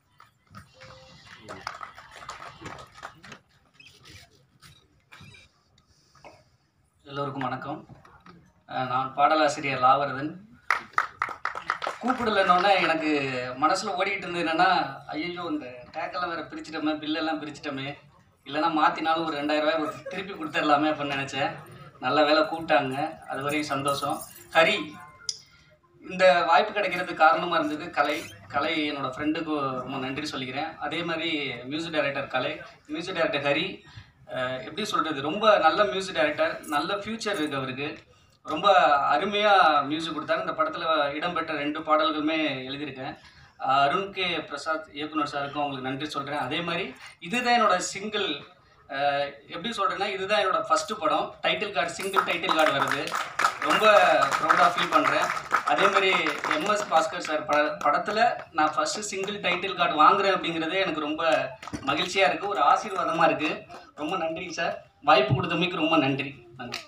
எல்லோருக்கும் வணக்கம் அஹ் நான் பாடலாசிரியர் லாவரதன் கூப்பிடலன்னொன்னே எனக்கு மனசில் ஓடிக்கிட்டு இருந்தது என்னென்னா ஐயோ இந்த டேக்கெல்லாம் வேறு பிரிச்சிட்டோமே பில்லெல்லாம் பிரிச்சிட்டோமே இல்லைன்னா மாற்றினாலும் ஒரு ரெண்டாயிரம் ரூபாய் ஒரு திருப்பி கொடுத்துடலாமே அப்படின்னு நினச்சேன் நல்ல வேலை கூப்பிட்டாங்க அது வரையும் சந்தோஷம் ஹரி இந்த வாய்ப்பு கிடைக்கிறதுக்கு காரணமாக இருந்தது கலை கலை என்னோடய ஃப்ரெண்டுக்கு ரொம்ப நன்றி சொல்லிக்கிறேன் அதே மாதிரி மியூசிக் டைரக்டர் கலை மியூசிக் டைரக்டர் ஹரி அஹ் எப்படி சொல்கிறது ரொம்ப நல்ல மியூசிக் டைரக்டர் நல்ல ஃப்யூச்சர் இருக்குது அவருக்கு ரொம்ப அருமையாக மியூசிக் கொடுத்தாரு இந்த படத்தில் இடம்பெற்ற ரெண்டு பாடல்களுமே எழுதியிருக்கேன் அஹ் அருண் கே பிரசாத் இயக்குனர் சாருக்கும் அவங்களுக்கு நன்றி சொல்கிறேன் அதே மாதிரி இதுதான் என்னோட சிங்கிள் எப்படி சொல்கிறேன்னா இதுதான் என்னோட ஃபஸ்ட்டு படம் title card single title card வருது ரொம்ப ப்ரௌடாக ஃபீல் பண்ணுறேன் அதே மாதிரி எம்எஸ் பாஸ்கர் சார் பட படத்தில் நான் ஃபஸ்ட்டு சிங்கிள் டைட்டில் கார்டு வாங்குறேன் அப்படிங்கிறதே எனக்கு ரொம்ப மகிழ்ச்சியாக இருக்குது ஒரு ஆசீர்வாதமாக இருக்குது ரொம்ப நன்றிங்க சார் வாய்ப்பு கொடுத்தமைக்கு ரொம்ப நன்றி நன்றி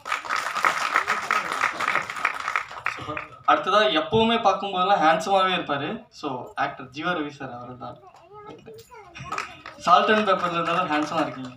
சூப்பர் அடுத்ததா எப்பவுமே பார்க்கும்போதெல்லாம் ஹேண்ட்ஸமாகவே இருப்பாரு so actor Jeeva Ravi sir அவர் தான் சால்ட் அண்ட் பேப்பர்ல இருந்தாலும் ஹேண்ட்ஸமாக இருக்கீங்க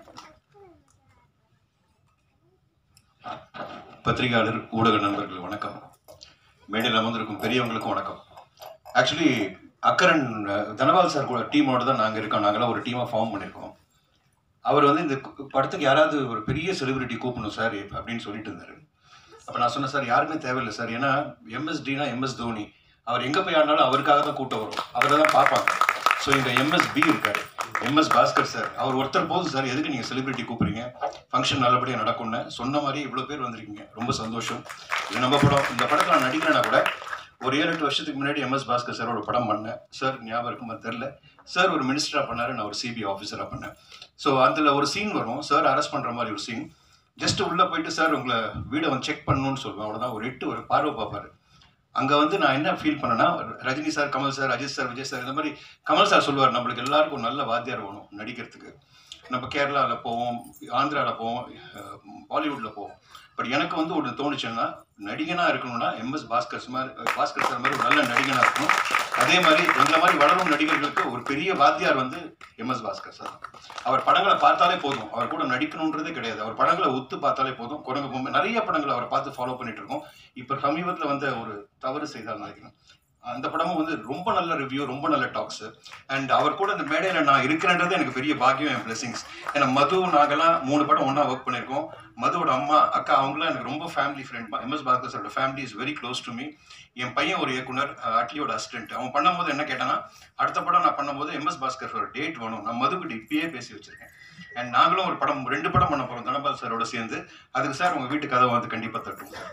பத்திரிகையாளர் ஊடக நண்பர்கள் வணக்கம் மேடையில் அமர்ந்திருக்கும் பெரியவங்களுக்கும் வணக்கம் ஆக்சுவலி அக்கரன் அஹ், தனபால் சார் கூட டீமோட தான் நாங்கள் இருக்கோம் நாங்களாம் ஒரு டீமாக ஃபார்ம் பண்ணியிருக்கோம் அவர் வந்து இந்த கு- படத்துக்கு யாராவது ஒரு பெரிய செலிபிரிட்டி கூப்பிடணும் சார் அப்படின்னு சொல்லிட்டு இருந்தார் அப்போ நான் சொன்னேன் சார் யாருமே தேவையில்லை சார் ஏன்னா எம்எஸ்டினா எம்எஸ் தோனி அவர் எங்கே போய் ஆடினாலும் அவருக்காக தான் கூட்டம் வரும் அவரை தான் பார்ப்பாங்க ஸோ இந்த எம்எஸ்பி இருக்காரு எம்எஸ் பாஸ்கர் சார் அவர் ஒருத்தர் போதும் சார் எதுக்கு நீங்கள் செலிபிரிட்டி கூப்பிடுறீங்க ஃபங்க்ஷன் நல்லபடியாக நடக்கும்னு சொன்ன மாதிரி இவ்வளோ பேர் வந்திருக்கீங்க ரொம்ப சந்தோஷம் இது நம்ம படம் இந்த படத்தில் நான் நடிக்கிறேன்னா கூட ஒரு ஏழு எட்டு வருஷத்துக்கு முன்னாடி எம்எஸ் பாஸ்கர் சாரோட படம் பண்ணேன் சார் ஞாபகம் இருக்குமா தெரில சார் ஒரு மினிஸ்டராக பண்ணாரு நான் ஒரு சிபிஐ ஆஃபீஸராக பண்ணேன் ஸோ அதில் ஒரு சீன் வரும் சார் அரெஸ்ட் பண்ணுற மாதிரி ஒரு சீன் ஜஸ்ட் உள்ளே போயிட்டு சார் உங்களை வீடை வந்து செக் பண்ணணும்னு சொல்லுவேன் அவ்வளோதான் ஒரு எட்டு ஒரு பார்வை பார்ப்பாரு அங்கே வந்து நான் என்ன ஃபீல் பண்ணேன்னா Rajini sir Kamal sir Ajith sir Vijay sir இந்த மாதிரி கமல் சார் சொல்லுவார் நம்மளுக்கு எல்லாருக்கும் ஒரு நல்ல வாத்தியார் வேணும் நடிக்கிறதுக்கு நம்ம கேரளாவில் போவோம் ஆந்திராவில் போவோம் பாலிவுட்டில் போவோம் பட் எனக்கு வந்து ஒன்று தோணுச்சுன்னா நடிகனாக இருக்கணும்னா எம்எஸ் பாஸ்கர் மாதிரி பாஸ்கர் சார் மாதிரி ஒரு நல்ல நடிகனாக இருக்கணும் அதே மாதிரி எங்களை மாதிரி வளரும் நடிகர்களுக்கு ஒரு பெரிய வாத்தியார் வந்து எம்எஸ் பாஸ்கர் சார் அவர் படங்களை பார்த்தாலே போதும் அவர் கூட நடிக்கணுன்றதே கிடையாது அவர் படங்களை ஒத்து பார்த்தாலே போதும் குரங்கு பொம்மை நிறைய படங்களை அவரை பார்த்து ஃபாலோ பண்ணிட்டு இருக்கோம் இப்போ சமீபத்தில் வந்த ஒரு தவறு செய்தால் நினைக்கிறேன் அந்த படமும் வந்து ரொம்ப நல்ல ரிவ்யூ ரொம்ப நல்ல டாக்ஸ் அண்ட் அவர் கூட அந்த மேடையில் நான் இருக்கிறேன்றது எனக்கு பெரிய பாக்கியம் என் பிளெஸிங்ஸ் ஏன்னா மது நாங்கெல்லாம் மூணு படம் ஒன்றா ஒர்க் பண்ணியிருக்கோம் மதுவோட அம்மா அக்கா அவங்களாம் எனக்கு ரொம்ப ஃபேமிலி ஃப்ரெண்ட் எம்எஸ் பாஸ்கர் சாரோட family is very close to me என் பையன் ஒரு இயக்குனர் அஹ், அட்லியோட அசிஸ்டன்ட் அவன் பண்ணும்போது என்ன கேட்டானா அடுத்த படம் நான் பண்ணும்போது எம்எஸ் பாஸ்கர் ஒரு டேட் வேணும் நான் மதுக்கிட்ட இப்பயே பேசி வச்சிருக்கேன் அண்ட் நாங்களும் ஒரு படம் ரெண்டு படம் பண்ண போகிறோம் தனபால் சாரோட சேர்ந்து அதுக்கு சார் உங்கள் வீட்டு கதவை வந்து கண்டிப்பாக தட்டும் சார்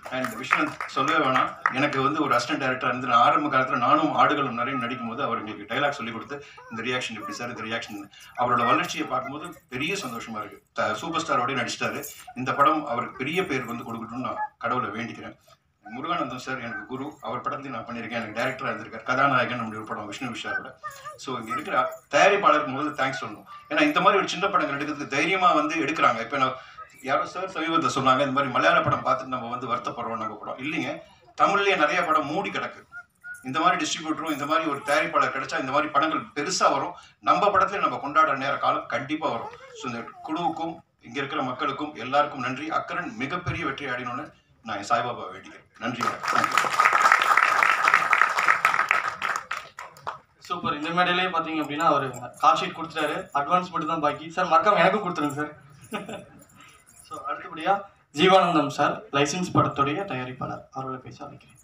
அண்ட் விஸ்வநாத் சொல்லவே வேணாம் எனக்கு வந்து ஒரு அசிஸ்டன்ட் டேரக்டர் இருந்து நான் ஆரம்ப காலத்தில் நானும் ஆடுகளும் நிறைய நடிக்கும் போது அவர் எங்களுக்கு டைலாக் சொல்லி கொடுத்து இந்த ரியாக்ஷன் இப்படி சார் இந்த ரியாக்ஷன் அவரோட வளர்ச்சியை பார்க்கும்போது பெரிய சந்தோஷமா இருக்கு த- சூப்பர் ஸ்டாரோடய நடிச்சிட்டாரு இந்த படம் அவருக்கு பெரிய பேர் வந்து கொடுக்கணும்னு நான் கடவுளை வேண்டிக்கிறேன் முருகானந்தம் சார் எனக்கு குரு அவர் படத்தையும் நான் பண்ணியிருக்கேன் எனக்கு டேரக்டராக இருந்திருக்கார் கதாநாயகன் நம்முடைய ஒரு படம் விஷ்ணு விஷாரோட ஸோ இங்கே இருக்கிற தயாரிப்பாளருக்கு முதல்ல தேங்க்ஸ் சொல்லணும் ஏன்னா இந்த மாதிரி ஒரு சின்ன படங்கள் எடுக்கிறதுக்கு தைரியமாக வந்து எடுக்கிறாங்க இப்போ நான் யாரோ சார் சமீபத்தில் சொன்னாங்க இந்த மாதிரி மலையாள படம் பார்த்துட்டு நம்ம வந்து வருத்தப்படுறோம் நம்ம படம் இல்லைங்க தமிழ்லேயே நிறைய படம் மூடி கிடக்கு இந்த மாதிரி டிஸ்ட்ரிபியூட்டரும் இந்த மாதிரி ஒரு தயாரிப்பாளர் கிடைச்சா இந்த மாதிரி படங்கள் பெருசாக வரும் நம்ம படத்துல நம்ம கொண்டாடுற நேர காலம் கண்டிப்பாக வரும் ஸோ இந்த குழுவுக்கும் இங்கே இருக்கிற மக்களுக்கும் எல்லாருக்கும் நன்றி அக்கரன் மிகப்பெரிய வெற்றி அடையணும்னு நான் என் சாய்பாபா வேண்டிக்கிறேன் நன்றி வணக்கம் தேங்க்யூ சூப்பர் இந்த மேடையிலே பார்த்தீங்க அப்படின்னா அவர் கால் ஷீட் கொடுத்துட்டாரு அட்வான்ஸ் மட்டும் தான் பாக்கி சார் மறக்காம எனக்கும் கொடுத்துருங்க சார் ஸோ அடுத்தபடியா ஜீவானந்தம் சார் லைசன்ஸ் படத்துடைய தயாரிப்பாளர் அவர்களை பேச அழைக்கிறேன்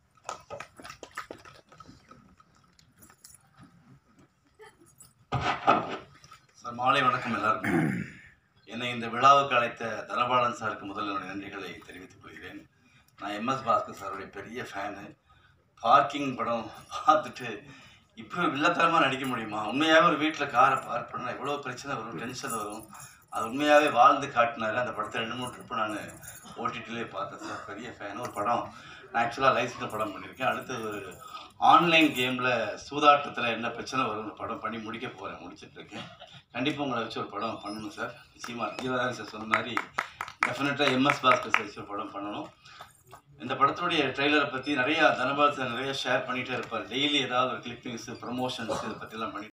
சார் மாலை வணக்கம் எல்லாருக்கும் என்னை இந்த விழாவுக்கு அழைத்த தனபாலன் சாருக்கு முதல்ல என்னுடைய நன்றிகளை தெரிவித்துக் கொள்கிறேன் நான் எம்எஸ் பாஸ்கர் சாருடைய பெரிய ஃபேனு பார்க்கிங் படம் பார்த்துட்டு இப்படி வில்லத்தனமாக நடிக்க முடியுமா உண்மையாகவே ஒரு வீட்டில் காரை பார்க் பண்ணால் எவ்வளோ பிரச்சனை வரும் டென்ஷன் வரும் அது உண்மையாகவே வாழ்ந்து காட்டினாரு அந்த படத்தை ரெண்டு மூணு ட்ரிப்பு நான் ஓடிடிலே பார்த்தேன் சார் பெரிய ஃபேன் ஒரு படம் நான் ஆக்சுவலாக லைசன்ஸ் படம் பண்ணியிருக்கேன் அடுத்து ஒரு ஆன்லைன் கேமில் சூதாட்டத்தில் என்ன பிரச்சனை வரும்னு படம் பண்ணி முடிக்க போகிறேன் முடிச்சிட்டு இருக்கேன் கண்டிப்பாக உங்களை வச்சு ஒரு படம் பண்ணணும் சார் நிச்சயமாக ஜீவராஜ் சார் சொன்ன மாதிரி டெஃபினட்டாக எம்எஸ் பாஸ்கர் சார் வச்சு ஒரு படம் பண்ணணும் இந்த படத்துடைய ட்ரெய்லரை பற்றி நிறையா தனபால் சார் நிறைய ஷேர் பண்ணிகிட்டே இருப்பார் டெய்லி ஏதாவது ஒரு கிளிப்பிங்ஸு ப்ரொமோஷன்ஸ் இதை பற்றிலாம் பண்ணி